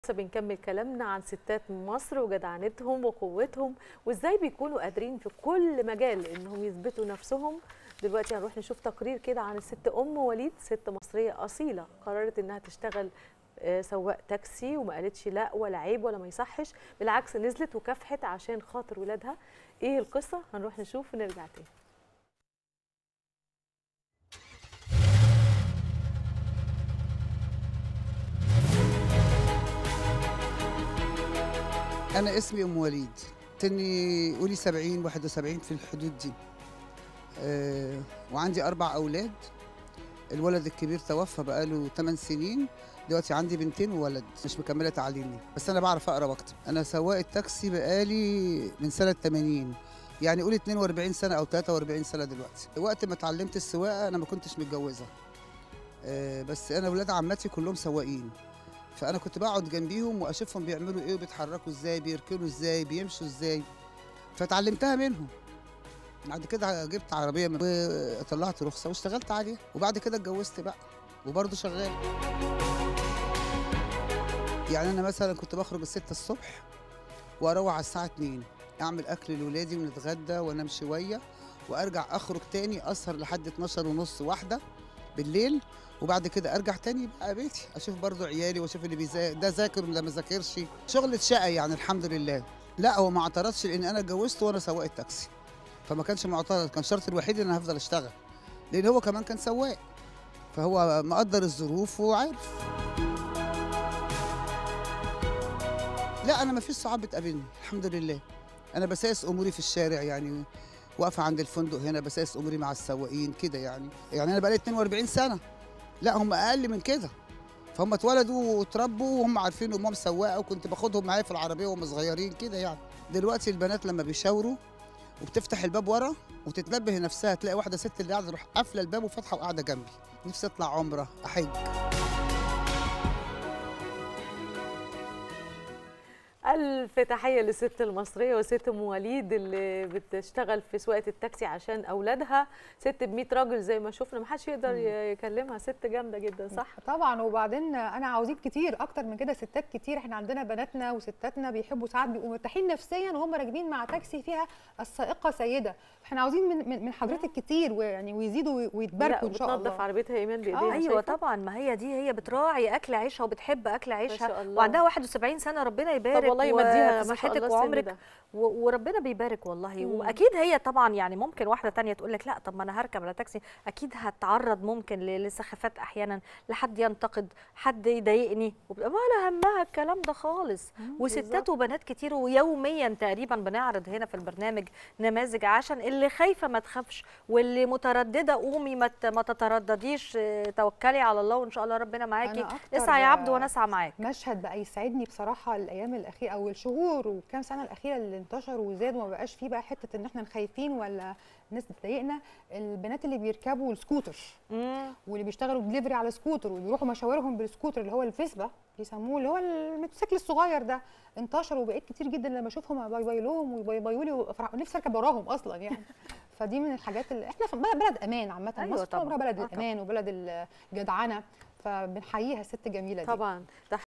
لسه بنكمل كلامنا عن ستات مصر وجدعنتهم وقوتهم وازاي بيكونوا قادرين في كل مجال انهم يثبتوا نفسهم دلوقتي هنروح نشوف تقرير كده عن الست ام وليد ست مصريه اصيله قررت انها تشتغل آه، سواق تاكسي وما قالتش لا ولا عيب ولا ما يصحش بالعكس نزلت وكافحت عشان خاطر ولادها ايه القصه هنروح نشوف ونرجع تاني أنا اسمي أم وليد سني قولي 70 71 في الحدود دي أه وعندي أربع أولاد الولد الكبير توفى بقاله 8 سنين دلوقتي عندي بنتين وولد مش مكملة تعليمي بس أنا بعرف أقرأ وأكتب أنا سواق التاكسي بقالي من سنة 80 يعني قولي 42 سنة أو 43 سنة دلوقتي وقت ما اتعلمت السواقة أنا ما كنتش متجوزة أه بس أنا ولاد عمتي كلهم سواقين فانا كنت بقعد جنبيهم واشوفهم بيعملوا ايه وبيتحركوا ازاي بيركنوا ازاي بيمشوا ازاي فتعلمتها منهم بعد كده جبت عربيه من وطلعت رخصه واشتغلت عليها وبعد كده اتجوزت بقى وبرضه شغال يعني انا مثلا كنت بخرج الستة الصبح واروح على الساعه 2 اعمل اكل لاولادي ونتغدى وانام شويه وارجع اخرج تاني اسهر لحد 12 ونص واحده بالليل وبعد كده ارجع تاني بقى بيتي اشوف برضو عيالي واشوف اللي بيذاكر ده ذاكر ولا ما ذاكرش شغلة شقه يعني الحمد لله لا هو ما اعترضش لان انا اتجوزت وانا سواق التاكسي فما كانش معترض كان شرط الوحيد ان انا هفضل اشتغل لان هو كمان كان سواق فهو مقدر الظروف وعارف لا انا ما فيش صعاب بتقابلني الحمد لله انا بساس اموري في الشارع يعني واقفه عند الفندق هنا بساس اموري مع السواقين كده يعني يعني انا بقالي 42 سنه لا هم اقل من كده فهم اتولدوا واتربوا وهم عارفين امهم سواقه وكنت باخدهم معايا في العربيه وهم صغيرين كده يعني دلوقتي البنات لما بيشاوروا وبتفتح الباب ورا وتتنبه نفسها تلاقي واحده ست اللي قاعده تروح قافله الباب وفاتحه وقاعده جنبي نفسي اطلع عمره احج ألف تحية للست المصرية وست أم وليد اللي بتشتغل في سواقة التاكسي عشان أولادها ست ب 100 راجل زي ما شفنا محدش يقدر يكلمها ست جامدة جدا صح؟ طبعا وبعدين انا عاوزين كتير اكتر من كده ستات كتير احنا عندنا بناتنا وستاتنا بيحبوا ساعات بيبقوا مرتاحين نفسيا وهم راكبين مع تاكسي فيها السائقه سيده احنا عاوزين من من من حضرتك كتير ويعني ويزيدوا ويتباركوا ان شاء الله بتنظف عربيتها إيمان بإيديها آه، ايوه شايفة؟ طبعا ما هي دي هي بتراعي اكل عيشها وبتحب اكل شاء عيشها الله. وعندها 71 سنه ربنا يبارك طب والله يمديها في ما شاء صحتك الله السن وعمرك ده. و- وربنا بيبارك والله مم. واكيد هي طبعا يعني ممكن واحده تانية تقول لك لا طب ما انا هركب على تاكسي اكيد هتعرض ممكن ل- لسخافات احيانا لحد ينتقد حد يضايقني وبتبقى ولا همها الكلام ده خالص وستات بالظبط. وبنات كتير ويوميا تقريبا بنعرض هنا في البرنامج نماذج عشان اللي خايفه ما تخافش واللي متردده قومي ما ت- ما تتردديش اه، توكلي على الله وان شاء الله ربنا معاكي أنا أكتر اسعى يا عبد وانا اسعى معاك مشهد بقى يسعدني بصراحه الايام الاخيره او الشهور والكام سنه الاخيره اللي انتشروا وزادوا وما بقاش فيه بقى حته ان احنا خايفين ولا الناس بتضايقنا البنات اللي بيركبوا السكوتر مم. واللي بيشتغلوا دليفري على سكوتر وبيروحوا مشاورهم بالسكوتر اللي هو الفيسبا بيسموه اللي هو الموتوسيكل الصغير ده انتشر وبقيت كتير جدا لما اشوفهم باي باي لهم وباي باي لي وأفرح- ونفسي اركب وراهم اصلا يعني فدي من الحاجات اللي احنا في بلد بلد امان عامه أيوة مصر طول طبعاً. عمرها بلد آه طبعاً. الامان وبلد الجدعنه فبنحييها الست جميله دي طبعا